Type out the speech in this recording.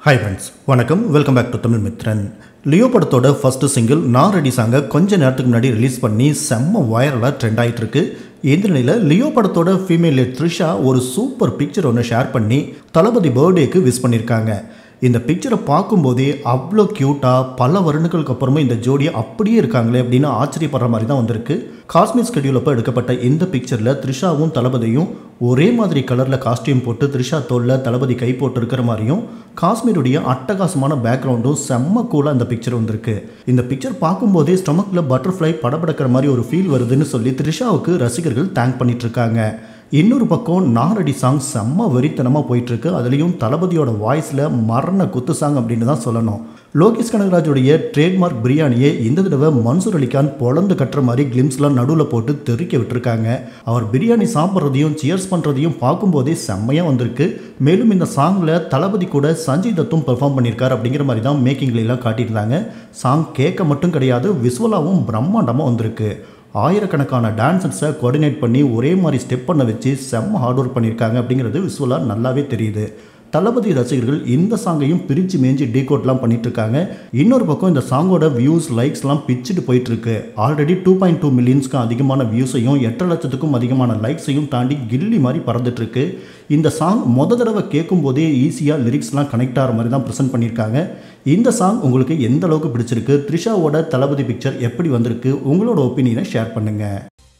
hi friends வணக்கம் welcome back to Tamil Mithran Leo படத்தோட first single நான் ரெடி சாங்கை கொஞ்ச நேரத்துக்கு முன்னாடி ரிலீஸ் பண்ணி செம்ம வைரலாக ட்ரெண்ட் ஆகிட்டு இருக்கு இந்த நிலையில் லியோ படத்தோட ஃபீமேல் லீட் த்ரிஷா ஒரு சூப்பர் பிக்சர் ஒன்று ஷேர் பண்ணி தளபதி பர்த்டேக்கு விஷ் பண்ணியிருக்காங்க இந்த பிக்சரை பார்க்கும்போதே அவ்வளோ க்யூட்டாக பல வருடங்களுக்கு அப்புறமா இந்த ஜோடியை அப்படியே இருக்காங்களே அப்படின்னு ஆச்சரியப்படுற மாதிரி தான் வந்திருக்கு காஸ்மிக் ஸ்கெடியூல் அப்போ எடுக்கப்பட்ட இந்த பிக்சரில் த்ரிஷாவும் தளபதியும் ஒரே மாதிரி கலரில் காஸ்டியூம் போட்டு த்ரிஷா தோளில் தளபதி கை போட்டு இருக்கிற மாதிரியும் காஷ்மீருடைய அட்டகாசமான பேக்ரவுண்டும் செம்ம கூலாக இந்த பிக்சர் வந்திருக்கு இந்த பிக்சர் பார்க்கும்போதே ஸ்டொமக்கில் பட்டர்ஃப்ளை படபடக்கிற மாதிரி ஒரு ஃபீல் வருதுன்னு சொல்லி த்ரிஷாவுக்கு ரசிகர்கள் தேங்க் பண்ணிட்டு இருக்காங்க இன்னொரு பக்கம் நாரடி சாங் செம்ம வெறித்தனமாக போயிட்டுருக்கு அதுலேயும் தளபதியோட வாய்ஸில் மரண குத்து சாங் அப்படின்னு தான் சொல்லணும் லோகேஷ் கனகராஜுடைய ட்ரேட்மார்க் பிரியாணியை இந்த தடவை மன்சூர் அலிகான் பொழந்து கட்டுற மாதிரி கிளிம்ஸ்லாம் நடுவில் போட்டு தெறிக்க விட்டுருக்காங்க அவர் பிரியாணி சாப்பிட்றதையும் சியர்ஸ் பண்ணுறதையும் பார்க்கும்போதே செம்மையாக வந்திருக்கு மேலும் இந்த சாங்கில் தளபதி கூட சஞ்சய் தத்தும் பெர்ஃபார்ம் பண்ணியிருக்காரு அப்படிங்கிற மாதிரி தான் மேக்கிங்லாம் காட்டியிருந்தாங்க சாங் கேட்க மட்டும் கிடையாது விசுவலாகவும் பிரம்மாண்டமாக வந்திருக்கு ஆயிரக்கணக்கான டான்சர்ஸை கோஆர்டினேட் பண்ணி ஒரே மாதிரி ஸ்டெப் பண்ண வச்சு செம்ம ஹார்ட் ஒர்க் பண்ணியிருக்காங்க அப்படிங்கிறது விசுவலாக நல்லாவே தெரியுது தளபதி ரசிகர்கள் இந்த சாங்கையும் பிரித்து மேய்ஞ்சி டீகோட்லாம் பண்ணிட்டு இருக்காங்க இன்னொரு பக்கம் இந்த சாங்கோட வியூஸ் லைக்ஸ்லாம் பிச்சுட்டு போயிட்டு இருக்கு ஆல்ரெடி டூ பாயிண்ட் டூ மில்லியன்ஸ்க்கு அதிகமான வியூஸையும் எட்டரை லட்சத்துக்கும் அதிகமான லைக்ஸையும் தாண்டி கில்லி மாதிரி பறந்துட்டு இருக்கு இந்த சாங் முத தடவை கேட்கும் போதே ஈஸியாக லிரிக்ஸ்லாம் கனெக்ட் ஆகிற மாதிரி தான் ப்ரெசென்ட் பண்ணியிருக்காங்க இந்த சாங் உங்களுக்கு எந்த அளவுக்கு பிடிச்சிருக்கு த்ரிஷாவோட தளபதி பிக்சர் எப்படி வந்திருக்கு உங்களோட ஒப்பீனியனை ஷேர் பண்ணுங்கள்